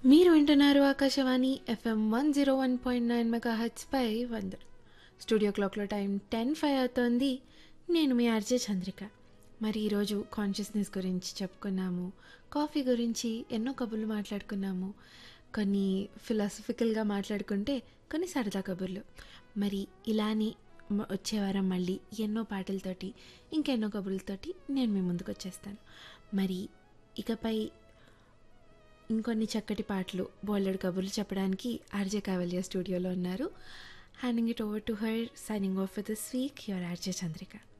మీరు వింటున్నారు Akashvani FM one zero one point nine mega హెచ్పై వంద స్టూడియో క్లాక్లో టైం టెన్ ఫైవ్ అవుతోంది నేను మీ ఆర్జే చంద్రిక మరి ఈరోజు కాన్షియస్నెస్ గురించి చెప్పుకున్నాము కాఫీ గురించి ఎన్నో కబుర్లు మాట్లాడుకున్నాము కొన్ని ఫిలాసఫికల్గా మాట్లాడుకుంటే కొన్ని సరదా కబుర్లు మరి ఇలానే మ- వచ్చే వారం మళ్ళీ ఎన్నో పాటలతోటి ఇంకెన్నో కబుర్లతోటి నేను మీ ముందుకు వచ్చేస్తాను మరి ఇకపై ఇంకొన్ని చక్కటి పాటలు బోల్డెడ్ కబుర్లు చెప్పడానికి ఆర్జే కావలియా స్టూడియోలో ఉన్నారు handing it over to her signing off with this week your RJ Chandrika